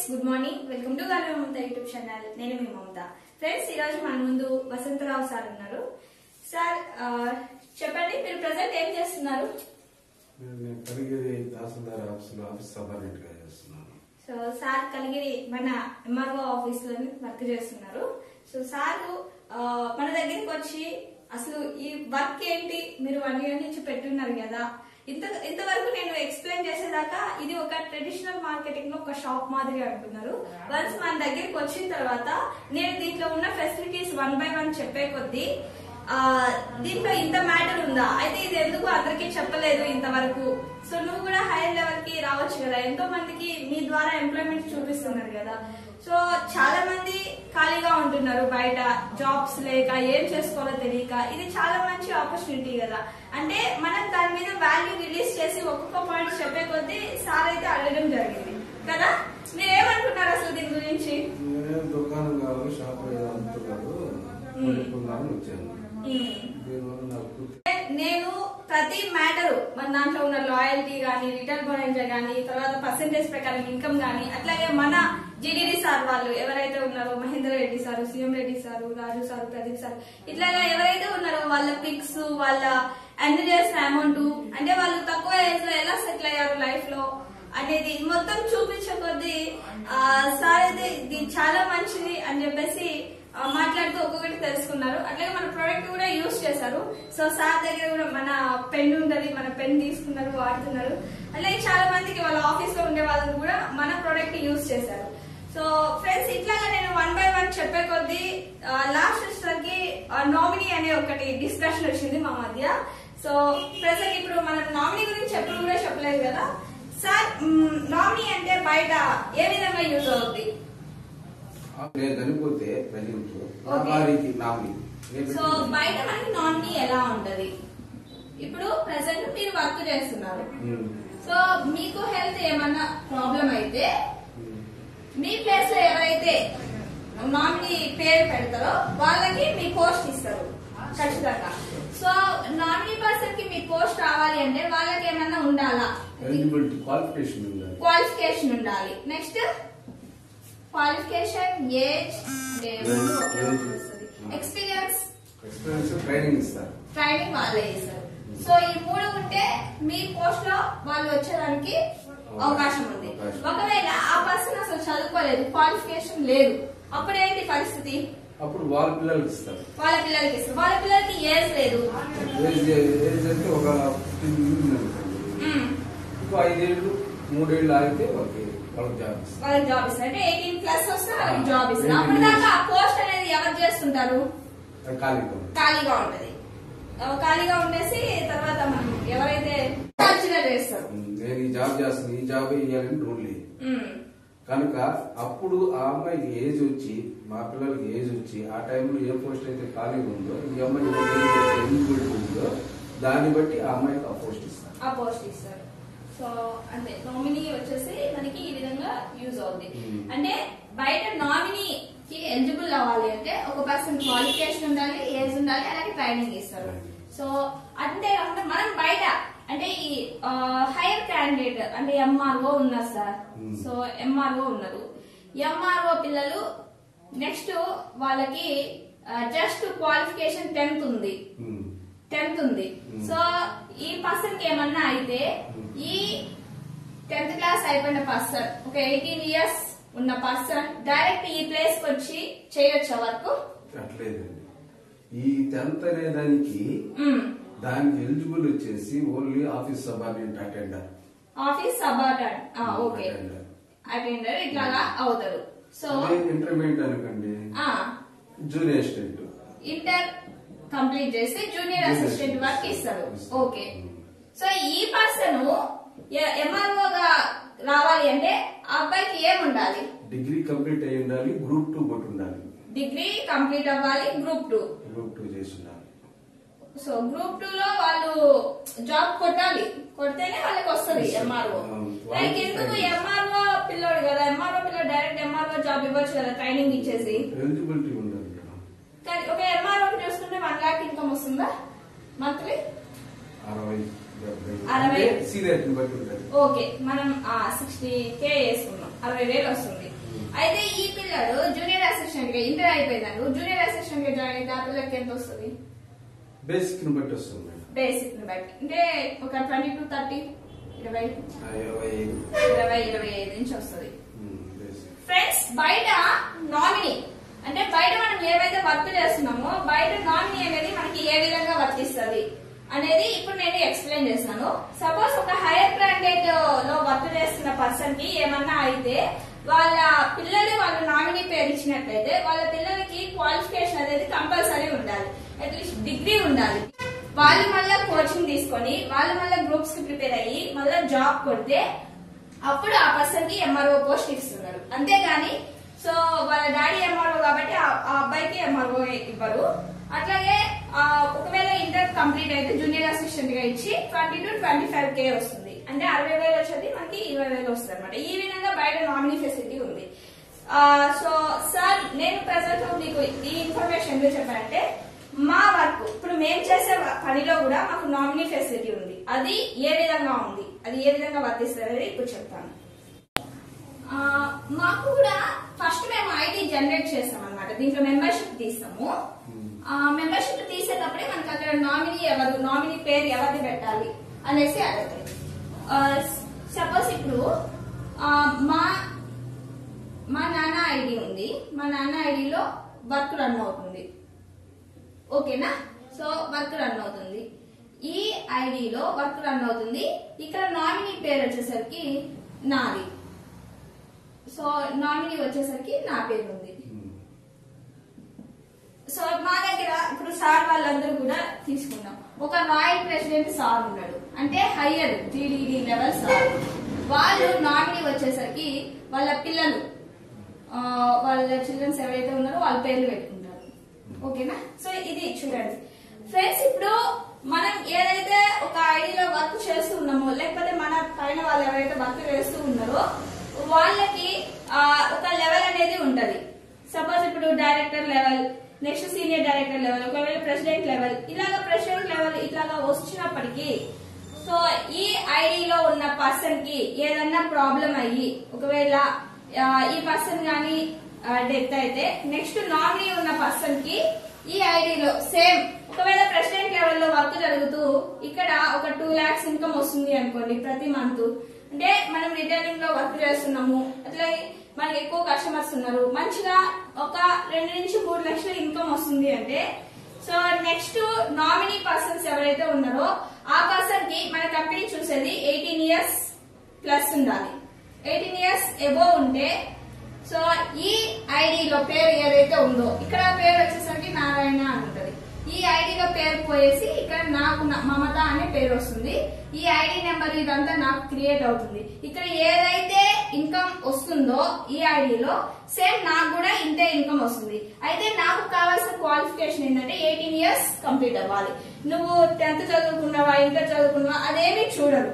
Good morning welcome to గాలి మమత YouTube channel నేను మీ మమత friends ఈ రోజు మన ముందు వసంతరావు సార్ ఉన్నారు సార్ ఆ, చెప్పండి మీరు ప్రజెంట్ ఏం చేస్తున్నారు నేను కలిగిరి తహసీల్దార్ ఆఫీసులో ఆఫీస్ సబార్డినేట్ గా చేస్తున్నాను సో సార్ కలిగిరి మన ఎంఆర్ఓ ఆఫీస్ లో వర్క్ చేస్తున్నారు సో సార్ ఆ, మన దగ్గరికి వచ్చి అసలు ఈ వర్క్ ఏంటి మీరు వన్ ఇయర్ నుంచి పెట్టున్నారు కదా ఇంత ఇంతవరకు నేను ఎక్స్ప్లెయిన్ చేసేదాకా ఇది ఒక ట్రెడిషనల్ మార్కెటింగ్ లో ఒక షాప్ మాదిరి అంటున్నారు వన్స్ మన దగ్గరికి వచ్చిన తర్వాత నేను దీంట్లో ఉన్న ఫెసిలిటీస్ వన్ బై వన్ చెప్పే కొద్దీ ఆ, దీంట్లో ఇంత మ్యాటర్ ఉందా అయితే ఇది ఎందుకు అందరికీ చెప్పలేదు ఇంతవరకు సో నువ్వు కూడా హైయర్ లెవెల్ కి రావచ్చు కదా ఎంతో మందికి మీ ద్వారా ఎంప్లాయ్మెంట్ చూపిస్తున్నారు కదా సో చాలా మంది ఖాళీగా ఉంటున్నారు బయట జాబ్స్ లేక ఏం చేసుకోవాలో తెలియక ఇది చాలా మంచి ఆపర్చునిటీ కదా అంటే మనం దాని మీద వాల్యూ రిలీజ్ చేసి ఒక్కొక్క పాయింట్ చెప్పే కొద్దీ సార్ అయితే అడగడం జరిగింది కదా మీరు ఏమంటున్నారు అసలు దీని గురించి నేనే దుకాణం కావాలి షాప్ ఏదో అమ్ముతున్నారు కొనుక్కుందామని వచ్చాను ఉమ్. దీనివల్ల నాకు పూర్తి నేను ప్రతి మ్యాటర్ మన దాంట్లో ఉన్న లాయల్టీ గానీ రిటర్న్ బొనెంజర్ గానీ తర్వాత పర్సెంటేజ్ ప్రకారం ఇన్కమ్ గానీ అట్లాగే మన జిడిడి సార్ వాళ్ళు ఎవరైతే ఉన్నారో Mahender Reddy sir CM Reddy sir Raju sir Pradeep sir ఇట్లాగా ఎవరైతే ఉన్నారో వాళ్ళ పిక్స్ వాళ్ళ ఎర్న్ చేసిన అమౌంట్ అంటే వాళ్ళు తక్కువ ఏజ్ లో ఎలా సెటిల్ అయ్యారు లైఫ్ లో అనేది మొత్తం చూపించే కొద్దీ ఆ, సార్ అయితే ఇది చాలా మంచిది అని చెప్పేసి ఆ, మాట్లాడుతూ ఒక్కొక్కటి తెలుసుకున్నారు అట్లాగే మన ప్రోడక్ట్ కూడా యూజ్ చేశారు సో సార్ దగ్గర కూడా మన పెన్ ఉంటది మన పెన్ తీసుకున్నారు వాడుతున్నారు అలాగే చాలా మందికి వాళ్ళ ఆఫీస్ లో ఉండే వాళ్ళు కూడా మన ప్రోడక్ట్ యూజ్ చేశారు సో ఫ్రెండ్స్ ఇట్లాగా నేను వన్ బై వన్ చెప్పే కొద్దీ లాస్ట్ వచ్చేసరికి నామినీ అనే ఒకటి డిస్కషన్ వచ్చింది మా మధ్య సో ప్రెసెంట్ ఇప్పుడు మనం నామినీ గురించి ఎప్పుడు కూడా చెప్పలేదు కదా సార్ నామినీ అంటే బయట ఏ విధంగా యూజ్ అవుతుంది నేను చనిపోతే ప్రజెంట్ నా Okay. భార్యకి నామి సో బయట మనకి నామినీ ఎలా ఉంటది ఇప్పుడు ప్రెసెంట్ మీరు వర్క్ చేస్తున్నారు సో మీకు హెల్త్ ఏమన్నా ప్రాబ్లం అయితే మీ ప్లేస్ లో ఎవరైతే నామినీ పేరు పెడతారో వాళ్ళకి మీ పోస్ట్ ఇస్తారు ఖచ్చితంగా సో నామినీ పర్సన్ కి మీ పోస్ట్ రావాలి అంటే వాళ్ళకి ఏమన్నా ఉండాలా ఎలిజిబిలిటీ క్వాలిఫికేషన్ ఉండాలి క్వాలిఫికేషన్ ఉండాలి next qualification age experience experience training ఇస్తారు ట్రైనింగ్ వాళ్ళే ఇస్తారు సో ఈ మూడు ఉంటే మీ పోస్ట్ లో వాళ్ళు వచ్చేదానికి అవకాశం ఉంది అవకాశం. ఒకవేళ ఆ పర్సన్ అసలు చదువుకోలేదు క్వాలిఫికేషన్ లేదు అప్పుడు ఏంటి పరిస్థితి అప్పుడు వాళ్ళ పిల్లలకి ఇస్తారు వాళ్ళ పిల్లలకి ఇస్తారు వాళ్ళ పిల్లలకి ఏజ్ లేదు ఏజ్ ఏజ్ అంటే ఒక ఫిఫ్టీన్ ఇయర్స్ అనుకోండి మ్మ్. ఇంకో ఐదేళ్ళు మూడేళ్ళు ఆగితే వాళ్ళకి వాళ్ళకి జాబ్ ఇస్తారు వాళ్ళకి జాబ్ ఇస్తారు అంటే ఎయిటీన్ ప్లస్ వస్తే వాళ్ళకి జాబ్ ఇస్తారు అప్పుడు దాకా ఆ పోస్ట్ అనేది ఎవరు చేస్తుంటారు అది ఖాళీగా ఉంది. ఖాళీగా ఉంటది ఆ, ఖాళీగా ఉండేసి తర్వాత మనం ఎవరైతే కన్సిడర్ చేస్తారు నేను ఈ జాబ్ చేస్తాను ఈ జాబ్ ఇవ్వాలని రూల్ లేదు మ్మ్. కనుక అప్పుడు ఆ అమ్మాయికి ఏజ్ వచ్చి మా పిల్లలకి ఏజ్ వచ్చి ఆ టైంలో ఏ పోస్ట్ అయితే ఖాళీగా ఉందో ఈ అమ్మాయి ఎలిజిబిలిటీ ఉందో దాన్ని బట్టి ఆ అమ్మాయికి ఆ పోస్ట్ ఇస్తారు ఆ పోస్ట్ ఇస్తారు సో అంతే నామినీ వచ్చేసి మనకి ఈ విధంగా యూజ్ అవుతుంది Hmm. అంటే బయట నామినీ కి ఎలిజిబుల్ అవ్వాలి అంటే ఒక పర్సన్ క్వాలిఫికేషన్ ఉండాలి ఏజ్ ఉండాలి అలాగే ట్రైనింగ్ ఇస్తారు సో అంతే కాకుండా మనం బయట అంటే ఈ హైయర్ క్యాండిడేట్ అంటే ఎంఆర్ఓ ఉన్నారు సార్ Hmm. సో ఎంఆర్ఓ ఉన్నారు ఎంఆర్ఓ పిల్లలు నెక్స్ట్ వాళ్ళకి జస్ట్ క్వాలిఫికేషన్ టెన్త్ ఉంది ఉమ్. టెన్త్ ఉంది Hmm. సో ఈ పర్సన్ కి ఏమన్నా అయితే Hmm. ఈ టెన్త్ క్లాస్ అయిపోయిన పర్సన్ ఒక ఎయిటీన్ ఇయర్స్ ఉన్న పర్సన్ డైరెక్ట్ ఈ ప్లేస్ కి వచ్చి చేయొచ్చా వర్క్ అట్లేదండి ఈ టెన్త్ అనే దానికి దానికి ఎలిజిబుల్ వచ్చేసి only office subordinate attender office subordinate okay attender attender ఇట్లాగా అవుతారు సో అదే ఇంటర్మీడియట్ అనుకోండి జూనియర్ అసిస్టెంట్ ఇంటర్ కంప్లీట్ చేసి జూనియర్ అసిస్టెంట్ వర్క్ ఇస్తారు ఓకే సో ఈ పర్సన్ ఎంఆర్ఓ గా రావాలి అంటే ఆ అబ్బాయికి ఏం ఉండాలి డిగ్రీ కంప్లీట్ అయి ఉండాలి గ్రూప్ టూ కొట్టి ఉండాలి డిగ్రీ కంప్లీట్ అవ్వాలి గ్రూప్ టూ గ్రూప్ టూ చేసి ఉండాలి సో గ్రూప్ టూ లో వాళ్ళు జాబ్ కొట్టాలి కొడితేనే వాళ్ళకి వస్తుంది ఎంఆర్ఓ లైక్ ఎందుకు ఎంఆర్ఓ పిల్లోడు కదా ఎంఆర్ఓ పిల్లోడు డైరెక్ట్ ఎంఆర్ఓ జాబ్ ఇవ్వచ్చు కదా ట్రైనింగ్ ఇచ్చేసి ఎలిజిబిలిటీ ఉండాలి మేడం కానీ ఒక ఎంఆర్ఓ చూసుకుంటే వన్ లాక్ ఇన్కమ్ వస్తుందా మంత్లీ అరవై డెబ్బై అరవై. సీనియర్ని బట్టి ఉంటుంది ఓకే మనం సిక్స్టీ కే వేసుకున్నాం అరవై వేలు వస్తుంది అయితే ఈ పిల్లడు జూనియర్ అసిస్టెంట్ గా ఇంటర్ అయిపోయినాడు జూనియర్ అసిస్టెంట్ గా జాయిన్ అయితే ఆ పిల్లకి ఎంత వస్తుంది బేసిక్ ని బట్టి వస్తుంది మేడం బేసిక్ ని బట్టి అంటే ఒక ట్వంటీ టు థర్టీ ఇరవై ఆ ఇరవై ఐదు ఇరవై ఇరవై ఐదు నుంచి వస్తుంది ఉమ్, బేసిక్ ఫ్రెండ్స్ బయట నామినీ అంటే బయట మనం ఏవైతే వర్క్ చేస్తున్నామో బయట నామినీ అనేది మనకి ఏ విధంగా వర్తిస్తుంది అనేది ఇప్పుడు నేను ఎక్స్ప్లెయిన్ చేస్తాను సపోజ్ ఒక హైయర్ బ్రాండెడ్ లో వర్క్ చేస్తున్న పర్సన్ కి ఏమన్నా అయితే వాళ్ళ పిల్లలు వాళ్ళ నామినీ పేరు ఇచ్చినట్లయితే వాళ్ళ పిల్లలకి క్వాలిఫికేషన్ అనేది కంపల్సరీ ఉండాలి అట్లీస్ట్ డిగ్రీ ఉండాలి వాళ్ళు మళ్ళీ కోచింగ్ తీసుకొని వాళ్ళు మళ్ళీ గ్రూప్స్ కి ప్రిపేర్ అయ్యి మళ్ళీ జాబ్ కొడితే అప్పుడు ఆ పర్సన్ కి ఎంఆర్ఓ పోస్ట్ ఇస్తున్నారు అంతేగాని సో వాళ్ళ డాడీ ఎంఆర్ఓ కాబట్టి ఆ ఆ అబ్బాయికి ఎంఆర్ఓ ఇవ్వరు అట్లాగే ఆ, ఒకవేళ ఇంటర్ కంప్లీట్ అయితే జూనియర్ అసిస్టెంట్ గా ఇచ్చి twenty two twenty five K వస్తుంది అంటే అరవై వేలు వచ్చేది మనకి ఇరవై వేలు వస్తుంది అనమాట ఈ విధంగా బయట నామినీ ఫెసిలిటీ ఉంది ఆ, సో సార్ నేను ప్రజెంట్ మీకు ఈ ఇన్ఫర్మేషన్ ఎందుకు చెప్పానంటే మా వర్క్ ఇప్పుడు మేము చేసే వ- పనిలో కూడా మాకు నామినీ ఫెసిలిటీ ఉంది అది ఏ విధంగా ఉంది అది ఏ విధంగా వర్తిస్తుంది అనేది ఇప్పుడు చెప్తాను ఆ, మాకు కూడా ఫస్ట్ మేము ఐడి జనరేట్ చేస్తాం అనమాట దీంట్లో మెంబర్షిప్ తీస్తాము మెంబర్షిప్ తీసేటప్పుడే మనకి అక్కడ నామినీ ఎవరు నామినీ పేరు ఎవరిది పెట్టాలి అనేసి అడుగుతాయి సపోజ్ ఇప్పుడు ఆ, మా మా నాన్న ఐడి ఉంది మా నాన్న ఐడిలో వర్క్ రన్ అవుతుంది ఓకేనా సో వర్క్ రన్ అవుతుంది ఈ ఐడిలో వర్క్ రన్ అవుతుంది ఇక్కడ నామినీ పేరు వచ్చేసరికి నాది సో నామినీ వచ్చేసరికి నా పేరు ఉంది ఉమ్, సో మా దగ్గర ఇప్పుడు సార్ వాళ్ళందరూ కూడా తీసుకున్నాం ఒక రాయల్ ప్రెసిడెంట్ సార్ ఉన్నాడు అంటే హయ్యర్ టీడీడీ లెవెల్ సార్ వాళ్ళు నామినీ వచ్చేసరికి వాళ్ళ పిల్లలు ఆ, వాళ్ళ చిల్డ్రన్స్ ఎవరైతే ఉన్నారో వాళ్ళ పేర్లు పెట్టుకుంటారు ఓకేనా సో ఇది చూడండి ఫ్రెండ్స్ ఇప్పుడు మనం ఏదైతే ఒక ఐడిలో వర్క్ చేస్తూ ఉన్నామో లేకపోతే మన పైన వాళ్ళు ఎవరైతే వర్క్ చేస్తూ ఉన్నారో వాళ్ళకి ఆ, ఒక లెవెల్ అనేది ఉంటది సపోజ్ ఇప్పుడు director level next senior director level ఒకవేళ ప్రెసిడెంట్ లెవెల్ ఇలాగ ప్రెసిడెంట్ లెవెల్ ఇట్లాగా వచ్చినప్పటికీ సో ఈ ఐడిలో ఉన్న పర్సన్ కి ఏదన్నా ప్రాబ్లం అయ్యి ఒకవేళ ఆ, ఈ పర్సన్ గాని డెత్ అయితే నెక్స్ట్ నామినీ ఉన్న పర్సన్ కి ఈ ఐడిలో సేమ్ ఒకవేళ ప్రెసిడెంట్ లెవెల్ లో వర్క్ జరుగుతూ ఇక్కడ ఒక టూ లాక్స్ ఇన్కమ్ వస్తుంది అనుకోండి ప్రతి మంత్ అంటే మనం రిటైలింగ్ లో వర్క్ చేస్తున్నాము అట్లాగే మనకి ఎక్కువ కస్టమర్స్ ఉన్నారు మంచిగా ఒక రెండు నుంచి మూడు లక్షల ఇన్కమ్ వస్తుంది అంటే సో నెక్స్ట్ నామినీ పర్సన్స్ ఎవరైతే ఉన్నారో ఆ పర్సన్ కి మన కంపెనీ చూసేది ఎయిటీన్ ఇయర్స్ ప్లస్ ఉండాలి ఎయిటీన్ ఇయర్స్ ఎబో ఉంటే సో ఈ ఐడిలో పేరు ఏదైతే ఉందో ఇక్కడ పేరు వచ్చేసరికి నారాయణ అని ఉంటది ఈ ఐడిలో పేరు పోయేసి ఇక్కడ నాకు నా- మమత అనే పేరు వస్తుంది ఈ ఐడి నెంబర్ ఇదంతా నాకు క్రియేట్ అవుతుంది ఇక్కడ ఏదైతే ఇన్కమ్ వస్తుందో ఈ ఐడిలో సేమ్ నాకు కూడా ఇంతే ఇన్కమ్ వస్తుంది అయితే నాకు కావాల్సిన క్వాలిఫికేషన్ ఏంటంటే ఎయిటీన్ ఇయర్స్ కంప్లీట్ అవ్వాలి నువ్వు టెన్త్ చదువుకున్నావా ఇంటర్ చదువుకున్నావా అదేమీ చూడరు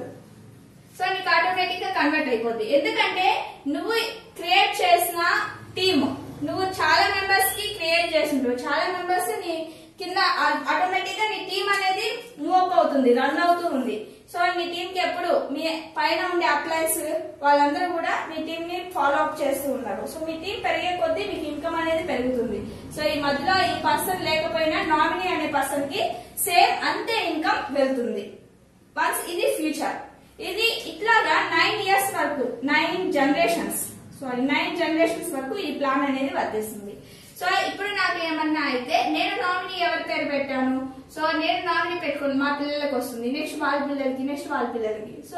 సో నీకు ఆటోమేటిక్ గా కన్వర్ట్ అయిపోద్ది ఎందుకంటే నువ్వు క్రియేట్ చేసిన టీమ్ నువ్వు చాలా మెంబర్స్ కి క్రియేట్ చేసింటావు చాలా మెంబర్స్ నీ కింద ఆటోమేటిక్ గా నీ టీం అనేది మూవ్ అప్ అవుతుంది రన్ అవుతూ ఉంది సో మీ టీం కి ఎప్పుడు మీ పైన ఉండే అప్లయన్స్ వాళ్ళందరూ కూడా మీ టీం ని ఫాలో అప్ చేస్తూ ఉన్నారు సో మీ టీం పెరిగే కొద్దీ మీకు ఇన్కమ్ అనేది పెరుగుతుంది సో ఈ మధ్యలో ఈ పర్సన్ లేకపోయినా నామినీ అనే పర్సన్ కి సేమ్ అంతే ఇన్కమ్ వెళ్తుంది వన్స్ ఇది ఫ్యూచర్ ఇది ఇట్లాగా నైన్ ఇయర్స్ వరకు nine generations sorry nine generations వరకు ఈ ప్లాన్ అనేది వర్తిస్తుంది సో ఇప్పుడు నాకు ఏమన్నా అయితే నేను నామినీ ఎవరి పేరు పెట్టాను సో నేను నామినీ పెట్టుకుని మా పిల్లలకు వస్తుంది నెక్స్ట్ వాళ్ళ పిల్లలకి నెక్స్ట్ వాళ్ళ పిల్లలకి సో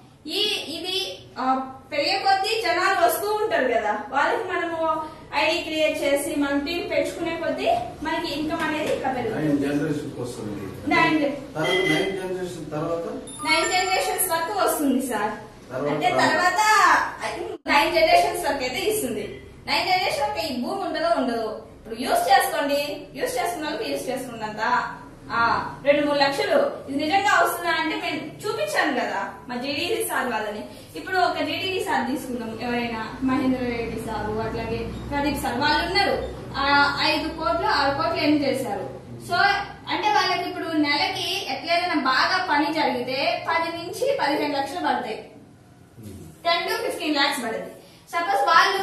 ఈ ఇది ఆ, పెరిగే కొద్దీ జనాలు వస్తూ ఉంటారు కదా వాళ్ళకి మనము ఐడి క్రియేట్ చేసి మనం టీం పెంచుకునే కొద్దీ మనకి ఇన్కమ్ అనేది ఇట్లా పెరుగుతుంది నైన్ జనరేషన్ వస్తుంది Nine. తర్వాత నైన్ జనరేషన్ తర్వాత నైన్ జనరేషన్స్ వరకు వస్తుంది సార్ తర్వాత? అంటే తర్వాత నైన్ జనరేషన్స్ వరకు అయితే ఇస్తుంది నైన్ జనరేషన్ వరకు ఈ భూమి ఉంటుందో ఉండదు ఇప్పుడు యూస్ చేసుకోండి యూస్ చేసుకున్న వాళ్ళకి యూస్ చేసుకున్నంత ఆ రెండు మూడు లక్షలు ఇది నిజంగా వస్తుందా అంటే మేము చూపించాను కదా మా జేడీసీ సార్ వాళ్ళని ఇప్పుడు ఒక జేడీసీ సార్ తీసుకున్నాం ఎవరైనా మహేంద్ర రెడ్డి సార్ అట్లాగే ప్రదీప్ సార్ వాళ్ళు ఉన్నారు ఆ, ఐదు కోట్లు ఆరు కోట్లు ఎన్ని చేశారు సో అంటే వాళ్ళకి ఇప్పుడు నెలకి ఎట్లయినా బాగా పని జరిగితే పది నుంచి పదిహేను లక్షలు పడతాయి టెన్ టు ఫిఫ్టీన్ లాక్స్ పడుతుంది సపోజ్ వాళ్ళు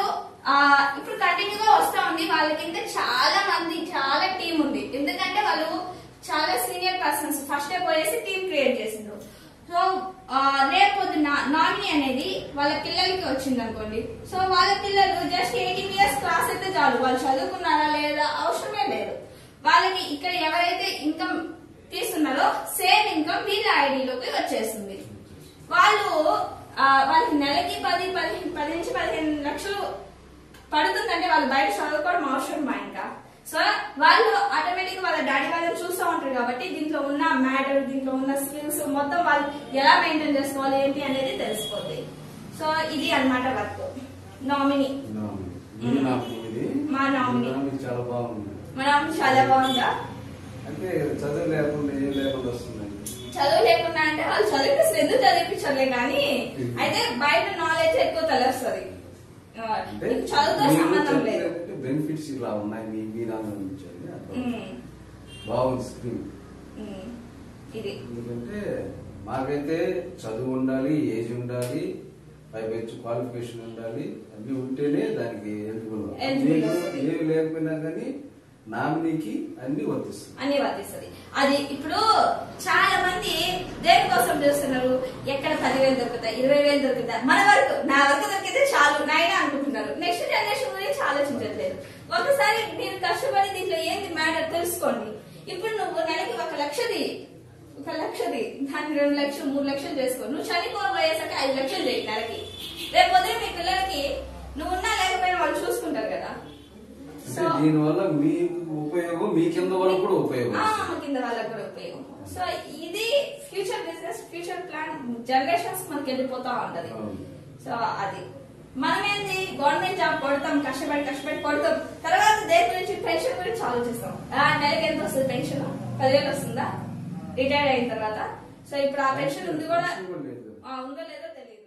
ఆ, ఇప్పుడు కంటిన్యూగా వస్తా ఉంది వాళ్ళకి ఇంకా చాలా మంది చాలా టీం ఉంది ఎందుకంటే వాళ్ళు చాలా సీనియర్ పర్సన్స్ ఫస్ట్ పోయేసి టీం క్రియేట్ చేసిండ్రు సో ఆ, రేపు పొద్దున్న నామినీ అనేది వాళ్ళ పిల్లలకి వచ్చింది అనుకోండి సో వాళ్ళ పిల్లలు జస్ట్ ఎయిటీన్ ఇయర్స్ క్లాస్ అయితే చాలు వాళ్ళు చదువుకున్నారా లేదా అవసరమే లేదు వాళ్ళకి ఇక్కడ ఎవరైతే ఇన్కమ్ తీస్తున్నారో సేమ్ ఇన్కమ్ వీళ్ళ ఐడిలోకి వచ్చేస్తుంది వాళ్ళు ఆ, వాళ్ళకి నెలకి పది పదిహేను పది నుంచి పదిహేను లక్షలు పడుతుందంటే వాళ్ళు బయట చదువుకోవడం అవసరమా ఇంకా సో వాళ్ళు ఆటోమేటిక్ వాళ్ళ డాడీ వాళ్ళని చూస్తూ ఉంటారు కాబట్టి దీంట్లో ఉన్న మ్యాటర్ దీంట్లో ఉన్న స్కిల్స్ మొత్తం వాళ్ళు ఎలా మెయింటైన్ చేసుకోవాలి ఏంటి అనేది తెలిసిపోతుంది సో ఇది అన్నమాట వర్క్ నామినీ నామినీ. మీ నామినీ ఇది మా నామినీ. మీ నామినీ చాలా బాగుంది మనం చాలా బాగుందా అంటే చదువు లేకుండా ఏం లేకుండా వస్తుందండి చదువు లేకుండా అంటే వాళ్ళు చదివిపిస్తారు ఎందుకు చదివించలే కానీ అయితే బయట నాలెడ్జ్ ఎక్కువ తెలుస్తుంది ఆ, అంటే నీకు చదువుతో సంబంధం లేదు బెనిఫిట్స్ ఇలా ఉన్నాయి మీ మీ నాన్న నుంచి అని అట్లా. ఉమ్, బాగుంది స్క్రీన్ ఉమ్, ఇది ఎందుకంటే మాకైతే చదువు ఉండాలి ఏజ్ ఉండాలి పైపెచ్చు క్వాలిఫికేషన్ ఉండాలి అన్ని ఉంటేనే దానికి ఎలిజిబుల్ Eligible వస్తుంది. ఏమి లేకపోయినా కానీ నామినీకి అన్ని వర్తిస్తుంది అన్ని వర్తిస్తుంది అది ఇప్పుడు చాలా మంది దేనికోసం చూస్తున్నారు ఎక్కడ పదివేలు దొరుకుతాయి ఇరవై వేలు దొరుకుతాయి మన వరకు నా వరకు దొరికితే చాలు నాయన అనుకుంటున్నారు నెక్స్ట్ జనరేషన్ గురించి ఆలోచించట్లేదు ఒకసారి మీరు కష్టపడి దీంట్లో ఏంది మ్యాటర్ తెలుసుకోండి ఇప్పుడు నువ్వు నెలకి ఒక లక్షది ఒక లక్షది దాన్ని రెండు లక్షలు మూడు లక్షలు చేసుకో నువ్వు చనిపోబోయేసరికి ఐదు లక్షలు చేయి నెలకి రేపు ఉదయం మీ పిల్లలకి నువ్వు ఉన్నా లేకపోయినా వాళ్ళు చూసుకుంటారు కదా అంటే దీనివల్ల మీకు ఉపయోగం మీ కింద వాళ్ళకు కూడా ఉపయోగం ఆ, మా కింద వాళ్ళకి కూడా ఉపయోగం సో ఇది future business future plan generations మనకి వెళ్ళిపోతా ఉంటది అవును. సో అది మనం ఏంది గవర్నమెంట్ జాబ్ కొడతాం కష్టపడి కష్టపడి కొడతాం తర్వాత దేని గురించి పెన్షన్ గురించి ఆలోచిస్తాం ఆ నెలకి ఎంత వస్తుంది పెన్షన్ పదివేలు వస్తుందా రిటైర్ అయిన తర్వాత సో ఇప్పుడు ఆ పెన్షన్ ఉంది కూడా పెన్షన్ కూడా లేదు. ఆ, ఉందో లేదో తెలియదు